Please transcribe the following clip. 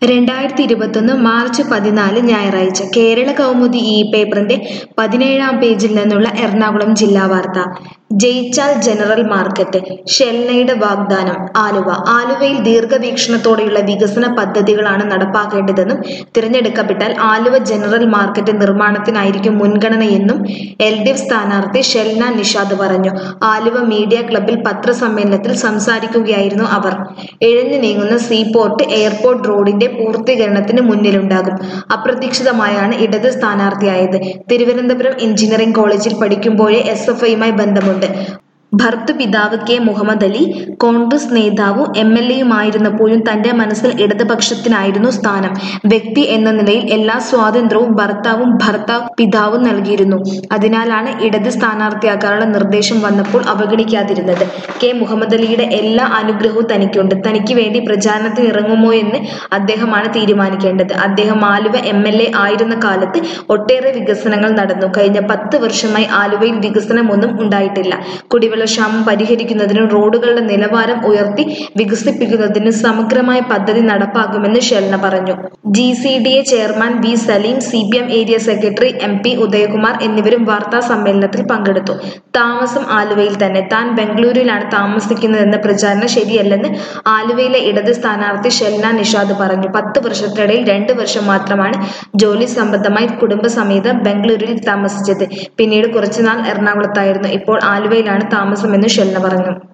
രണ്ടായിരത്തി ഇരുപത്തൊന്ന് മാർച്ച് പതിനാല് ഞായറാഴ്ച കേരള കൗമുദി ഈ പേപ്പറിന്റെ പതിനേഴാം പേജിൽ നിന്നുള്ള എറണാകുളം ജില്ലാ വാർത്ത ജയിച്ചാൽ ജനറൽ മാർക്കറ്റ് ഷെൽനയുടെ വാഗ്ദാനം ആലുവ ആലുവയിൽ ദീർഘവീക്ഷണത്തോടെയുള്ള വികസന പദ്ധതികളാണ് നടപ്പാക്കേണ്ടതെന്നും തിരഞ്ഞെടുക്കപ്പെട്ടാൽ ആലുവ ജനറൽ മാർക്കറ്റ് നിർമ്മാണത്തിനായിരിക്കും മുൻഗണനയെന്നും എൽ ഡി എഫ് സ്ഥാനാർത്ഥി ഷെൽന നിഷാദ് പറഞ്ഞു ആലുവ മീഡിയ ക്ലബിൽ പത്രസമ്മേളനത്തിൽ സംസാരിക്കുകയായിരുന്നു അവർ ഇഴഞ്ഞു നീങ്ങുന്ന സീപോർട്ട് എയർപോർട്ട് റോഡിന്റെ പൂർത്തീകരണത്തിന് മുന്നിലുണ്ടാകും അപ്രതീക്ഷിതമായാണ് ഇടത് സ്ഥാനാർത്ഥിയായത് തിരുവനന്തപുരം എഞ്ചിനീയറിംഗ് കോളേജിൽ പഠിക്കുമ്പോഴേ എസ് എഫ് ഐയുമായി ബന്ധമുണ്ട് ഭർത്തൃപിതാവ് കെ മുഹമ്മദ് അലി കോൺഗ്രസ് നേതാവും എം എൽ എയുമായിരുന്നപ്പോഴും തന്റെ മനസ്സിൽ ഇടതുപക്ഷത്തിനായിരുന്നു സ്ഥാനം വ്യക്തി എന്ന നിലയിൽ എല്ലാ സ്വാതന്ത്ര്യവും ഭർത്താവും ഭർത്താവ് പിതാവും നൽകിയിരുന്നു അതിനാലാണ് ഇടത് സ്ഥാനാർത്ഥിയാക്കാനുള്ള നിർദ്ദേശം വന്നപ്പോൾ അവഗണിക്കാതിരുന്നത് കെ മുഹമ്മദ് അലിയുടെ എല്ലാ അനുഗ്രഹവും തനിക്കുണ്ട് തനിക്ക് വേണ്ടി പ്രചാരണത്തിന് ഇറങ്ങുമോ എന്ന് അദ്ദേഹമാണ് തീരുമാനിക്കേണ്ടത് അദ്ദേഹം ആലുവ എം എൽ എ ആയിരുന്ന കാലത്ത് ഒട്ടേറെ വികസനങ്ങൾ നടന്നു കഴിഞ്ഞ പത്ത് വർഷമായി ആലുവയിൽ വികസനമൊന്നും ഉണ്ടായിട്ടില്ല കുടിവെള്ള ക്ഷാമം പരിഹരിക്കുന്നതിനും റോഡുകളുടെ നിലവാരം ഉയർത്തി വികസിപ്പിക്കുന്നതിനും സമഗ്രമായ പദ്ധതി നടപ്പാക്കുമെന്ന് ഷെൽന പറഞ്ഞു G C D A chairman V Saleem C P M area secretary M P Udayakumar എന്നിവരും വാർത്താ സമ്മേളനത്തിൽ പങ്കെടുത്തു താമസം ആലുവയിൽ തന്നെ താൻ ബംഗളൂരുവിലാണ് താമസിക്കുന്നതെന്ന പ്രചാരണം ശരിയല്ലെന്ന് ആലുവയിലെ ഇടത് സ്ഥാനാർത്ഥി ഷെൽന നിഷാദ് പറഞ്ഞു പത്ത് വർഷത്തിനിടയിൽ രണ്ട് വർഷം മാത്രമാണ് ജോലി സംബന്ധമായി കുടുംബസമേതം ബംഗളൂരുവിൽ താമസിച്ചത് പിന്നീട് കുറച്ചുനാൾ എറണാകുളത്തായിരുന്നു ഇപ്പോൾ ആലുവയിലാണ് താമസമെന്ന് ഷെൽന പറഞ്ഞു